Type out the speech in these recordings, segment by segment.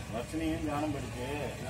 ரச்சனையும் ஞானம் படிச்சு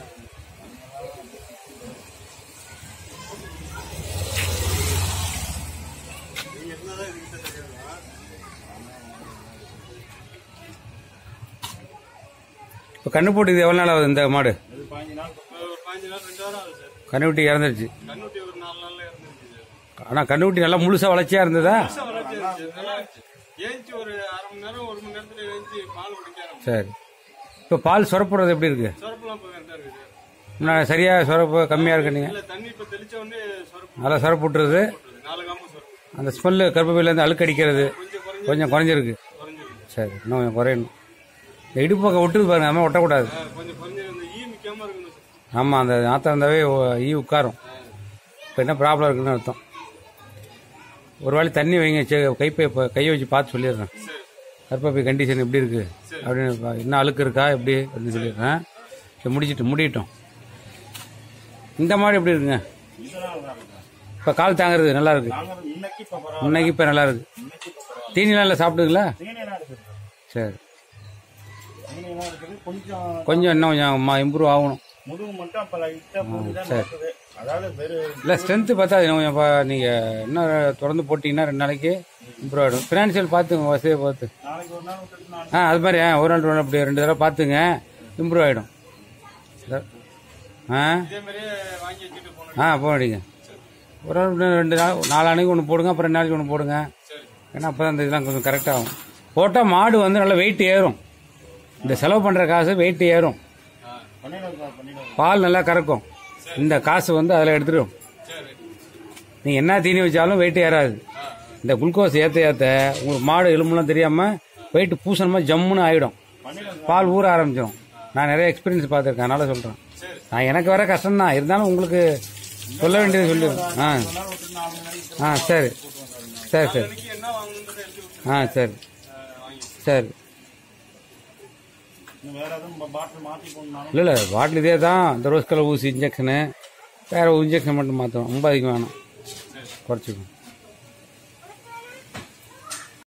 இப்போ கண்ணு போட்டுது எவ்வளோ நாள் ஆகுது இந்த மாடு இது பாஞ்சு நாள் ஒரு பாஞ்சு நாள் ரெண்டு வாரம் ஆகுது சார் கண்ணுக்குட்டி இறந்துருச்சு கண்ணுட்டி ஒரு நாலு நாள்ல இறந்துருச்சு சார் ஆனால் கண்ணுக்குட்டி நல்லா முழுசாக வளர்ச்சியாக இருந்ததா புதுசா வளர்ச்சி இருந்துச்சு. நல்லா இருந்துச்சு. ஏஞ்சி ஒரு அரை மணி நேரம் ஒரு மணி நேரத்துல ஏஞ்சி பால் குடிக்க ஆரம்பிச்சு சரி இப்போ பால் சுரப்புறது எப்படி இருக்கு சொரப்புலாம் இப்போ கரெக்டா இருக்கு சார் முன்னாடி சரியாக சுரப்பு கம்மியாக இருக்கு நீங்கள் இல்ல தண்ணி இப்ப தெளிச்ச உடனே சொரப்பு நல்லா சுரப்பு விட்டுறது போட்டுருது நாலு காம சொரப்பு அந்த ஸ்மெல்லு கர்ப்பப்பையிலேருந்து அழுக்கடிக்கிறது கொஞ்சம் குறைஞ்சு கொஞ்சம் குறைஞ்சிருக்கு குறைஞ்சிருக்கு சரி இன்னும் கொஞ்சம் குறையணும் இந்த இடுப்பு பக்கம் விட்டுது பாருங்க நம்ம ஒட்டக்கூடாது ஆ, கொஞ்சம் குறைஞ்சு இந்த ஈ நிக்காம இருக்கணும் சார் ஆமாம் அந்த நாத்தம் இருந்தாவே ஒ- ஈ உட்காரும் இப்போ என்ன ப்ராப்ளம் இருக்குன்னு அர்த்தம் ஒரு வேளை தண்ணி வைங்க செ- கைப்பை இப்போ கையை வச்சு பார்த்து சொல்லிடுறேன் சரி கர்ப்பப்பை கண்டிஷன் எப்படி இருக்கு அப்படின்னு பா- இன்னும் அழுக்கு இருக்கா எப்படி அப்படின்னு சொல்லிடுறேன் சரி முடிச்சிட்டு முடியட்டும் இந்த மாதிரி எப்படி இருக்குங்க இதெல்லாம் நல்லா இருக்கு இப்போ கால் தாங்குறது நல்லா இருக்கு நாங்க இன்னைக்கு இப்ப பரவாயில்ல இன்னைக்கு இப்போ நல்லா இருக்கு இன்னைக்கு இப்ப பரவாயில்ல தீனிலாம் இல்லை சாப்பிடுங்களா தீனியெல்லாம் இருக்குது சரி தீனியெல்லாம் இருக்குது கொஞ்சம் கொஞ்சம் இன்னும் கொஞ்சம் இம்ப்ரூவ் ஆகணும் முதுகு மட்டும் அப்ப லைட்டா போட்டுதான் நடக்குது அதாவது வெறும் இல்லை ஸ்ட்ரென்த்து பார்த்தா இன்னும் கொஞ்சம் பா- நீங்கள் இன்னும் திறந்து போட்டிங்கன்னா ரெண்டு நாளைக்கு இம்ப்ரூவ் ஆகிடும் ஃபினான்ஷியல் பார்த்துங்க வசதியை பார்த்து நாளைக்கு ஒரு நாள் விட்டுட்டு நாளைக்கு ஆ அது மாதிரி ஆ, ஒரு நாள் ரெண்டு நாள் அப்படி ரெண்டு தடவை பார்த்துங்க இம்ப்ரூவ் ஆகிடும் ஆ இதே மாதிரியே வாங்கி வச்சுட்டு போனோம் ஆ போடிங்க ஒரு நாள் ரெண்டு- ரெண்டு நாள் நாலு அன்னைக்கு ஒன்று போடுங்க அப்புறம் ரெண்டு நாளைக்கு ஒன்று போடுங்க சரி ஏன்னா அப்போ இந்த இதெல்லாம் கொஞ்சம் கரெக்டாகும் போட்டால் மாடு வந்து நல்லா வெயிட் ஏறும் இந்த செலவு பண்ணுற காசு வெயிட் ஏறும் ஆ பண்ணிடுவோம் பண்ணிடுவோம் பால் நல்லா கறக்கும் இந்த காசு வந்து அதில் எடுத்துடும் சரி நீங்கள் என்ன தீனி வச்சாலும் வெயிட் ஏறாது இந்த குளுக்கோஸ் ஏற்ற ஏற்ற உங்களுக்கு மாடு எலும்புலாம் தெரியாமல் வெயிட் பூசணமாக ஜம்முன்னு ஆகிடும் பால் ஊற ஆரம்பிச்சிடும் நான் நிறைய எக்ஸ்பீரியன்ஸ் பார்த்துருக்கேன் அதனால சொல்கிறேன் சரி நான் எனக்கு வர கஷ்டம் தான் இருந்தாலும் உங்களுக்கு சொல்ல வேண்டியது சொல்லி ஆ ஒரு நாள் விட்டுட்டு நாலு நாளைக்கு ஆ சரி சரி சரி இன்னைக்கு என்ன வாங்கணுன்றதை எழுதி விட்டு ஆ சரி வாங்கி சரி இன்னும் வேற எதுவும் பாட்டில் மாத்தி போடணும் இல்லை இல்லை பாட்டில் இதே தான் இந்த ரோஸ் கலர் ஊசி இன்ஜெக்ஷனு வேறு இன்ஜெக்ஷன் மட்டும் மாற்றணும் ரொம்ப அதிகம் வேணும் குறைச்சிக்கணும்